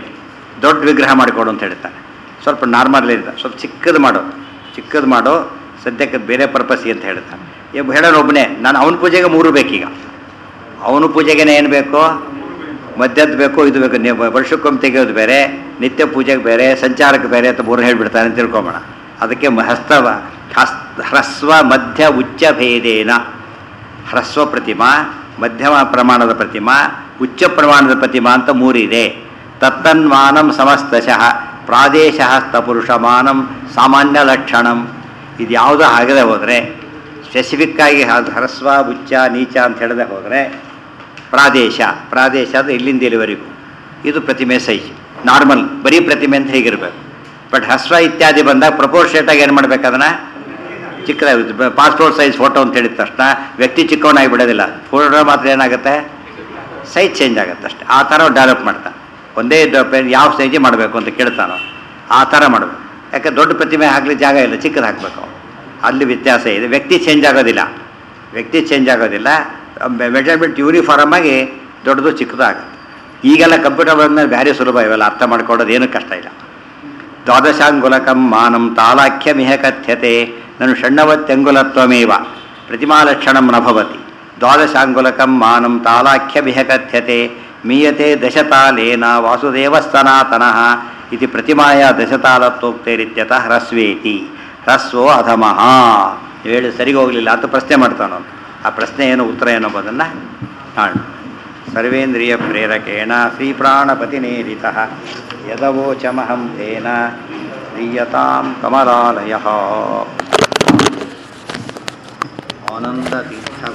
ದೊಡ್ಡ ವಿಗ್ರಹ ಮಾಡಿಕೊಡು ಅಂತ ಹೇಳ್ತಾನೆ ಸ್ವಲ್ಪ ನಾರ್ಮಲ್ ಇರ್ತ ಸ್ವಲ್ಪ ಚಿಕ್ಕದು ಮಾಡು ಚಿಕ್ಕದು ಮಾಡು ಸದ್ಯಕ್ಕೆ ಬೇರೆ ಪರ್ಪಸ್ಗೆ ಅಂತ ಹೇಳ್ತಾನೆ ಈಗ ಹೇಳೋನು ಒಬ್ಬನೇ ನಾನು ಅವನ ಪೂಜೆಗೆ ಮೂರು ಬೇಕೀಗ ಅವನ ಪೂಜೆಗೇನೆ ಏನು ಬೇಕು ಮಧ್ಯದ್ದು ಬೇಕು ಇದು ಬೇಕು ನೀವು ವರ್ಷಕ್ಕೊಮ್ಮೆ ತೆಗೆಯೋದು ಬೇರೆ ನಿತ್ಯ ಪೂಜೆಗೆ ಬೇರೆ ಸಂಚಾರಕ್ಕೆ ಬೇರೆ ಅಂತ ಮೂರು ಹೇಳ್ಬಿಡ್ತಾನೆ ಅಂತ ತಿಳ್ಕೊಂಬೋಣ ಅದಕ್ಕೆ ಮ- ಹಸ್ತವ ಹಸ್ ಹ್ರಸ್ವ ಮಧ್ಯ ಉಚ್ಚ ಭೇದೇನ ಹ್ರಸ್ವ ಪ್ರತಿಮಾ ಮಧ್ಯಮ ಪ್ರಮಾಣದ ಪ್ರತಿಮಾ ಉಚ್ಚ ಪ್ರಮಾಣದ ಪ್ರತಿಮಾ ಅಂತ ಮೂರಿದೆ ತತ್ತನ್ಮಾನಂ ಸಮಸ್ತಶಃ ಪ್ರಾದೇಶಃ ಸ್ಥಪುರುಷಮಾನಂ ಸಾಮಾನ್ಯ ಲಕ್ಷಣಂ ಇದು ಯಾವುದೋ ಆಗದೆ ಹೋದರೆ ಸ್ಪೆಸಿಫಿಕ್ಕಾಗಿ ಹ್ರಸ್ವ ಉಚ್ಚ ನೀಚ ಅಂತ ಹೇಳದೆ ಹೋದರೆ ಪ್ರಾದೇಶ ಪ್ರಾದೇಶ ಅದು ಇಲ್ಲಿಂದ ಇಲ್ಲಿವರೆಗೂ ಇದು ಪ್ರತಿಮೆ ಸೈಜ್ ನಾರ್ಮಲ್ ಬರೀ ಪ್ರತಿಮೆ ಅಂತ ಹೇಗಿರಬೇಕು ಬಟ್ ಹಸ್ವ ಇತ್ಯಾದಿ ಬಂದಾಗ ಪ್ರಪೋರ್ಷೇಟಾಗಿ ಏನು ಮಾಡ್ಬೇಕು ಅದನ್ನು ಚಿಕ್ಕದಾಗುತ್ತೆ ಪಾಸ್ಪೋರ್ಟ್ ಸೈಜ್ ಫೋಟೋ ಅಂತ ಹೇಳಿದ ತಕ್ಷಣ ವ್ಯಕ್ತಿ ಚಿಕ್ಕವನಾಗಿ ಬಿಡೋದಿಲ್ಲ ಫೋಟೋ ಮಾತ್ರ ಏನಾಗುತ್ತೆ ಸೈಜ್ ಚೇಂಜ್ ಆಗುತ್ತೆ ಅಷ್ಟೇ ಆ ಥರ ಡೆವಲಪ್ ಮಾಡ್ತಾನೆ ಒಂದೇ ಡ- ಪೆ- ಯಾವ ಸೈಜ್ ಮಾಡಬೇಕು ಅಂತ ಕೇಳ್ತಾನೋ ಆ ಥರ ಮಾಡಬೇಕು ಯಾಕೆ ದೊಡ್ಡ ಪ್ರತಿಮೆ ಹಾಕಲಿ ಜಾಗ ಇಲ್ಲ ಚಿಕ್ಕದು ಹಾಕಬೇಕು ಅಲ್ಲಿ ವ್ಯತ್ಯಾಸ ಇದೆ ವ್ಯಕ್ತಿ ಚೇಂಜ್ ಆಗೋದಿಲ್ಲ ವ್ಯಕ್ತಿ ಚೇಂಜ್ ಆಗೋದಿಲ್ಲ ಮೆಜರ್ಮೆಂಟ್ ಯೂನಿಫಾರ್ಮ್ ಆಗಿ ದೊಡ್ಡದು ಚಿಕ್ಕದು ಆಗುತ್ತೆ ಈಗೆಲ್ಲ ಕಂಪ್ಯೂಟರ್ ಬಂದಮೇಲೆ ಭಾರಿ ಸುಲಭ ಇವೆಲ್ಲ ಅರ್ಥ ಮಾಡ್ಕೊಳ್ಳೋದು ಏನೂ ಕಷ್ಟ ಇಲ್ಲ ದ್ವಾದಶಾಂಗುಲಕಂ ಮಾನಂ ತಾಲಾಖ್ಯಮಿಹ ಕಥ್ಯತೆ ನನು ಷಣ್ಣವತ್ಯಂಗುಲತ್ವಮೇವ ಪ್ರತಿಮಾಲಕ್ಷಣಂ ನ ಭವತಿ ದ್ವಾದಶಾಂಗುಲಕಂ ಮಾನಂ ತಾಲಾಖ್ಯಮಿಹ ಕಥ್ಯತೆ ಮೀಯತೆ ದಶತಾಲೇನ ವಾಸುದೇವ ಸನಾತನಃ ಇತಿ ಪ್ರತಿಮಾಯ ದಶತಾಲತ್ವೋಕ್ತೇರಿತ್ಯತಃ ಹ್ರಸ್ವೇತಿ ಹ್ರಸ್ವೋ ಅಧಮಃ ನೀವು ಹೇಳಿ ಸರಿಗೆ ಹೋಗಲಿಲ್ಲ ಅಂತ ಪ್ರಶ್ನೆ ಮಾಡ್ತಾನೋ ಆ ಪ್ರಶ್ನೆ ಏನು ಉತ್ತರ ಏನು ಎಂಬುದನ್ನು ಕಾಣು ಸರ್ವೇಂದ್ರಿಯ ಪ್ರೇರಕೇಣ ಶ್ರೀಪ್ರಾಣಪತಿನೇರಿತ ಯದವೋಚಮಹಂ ತೇನ ದೀಯತಾಂ ಕಮಲಾಲಯ ಆನಂದತೀರ್ಥ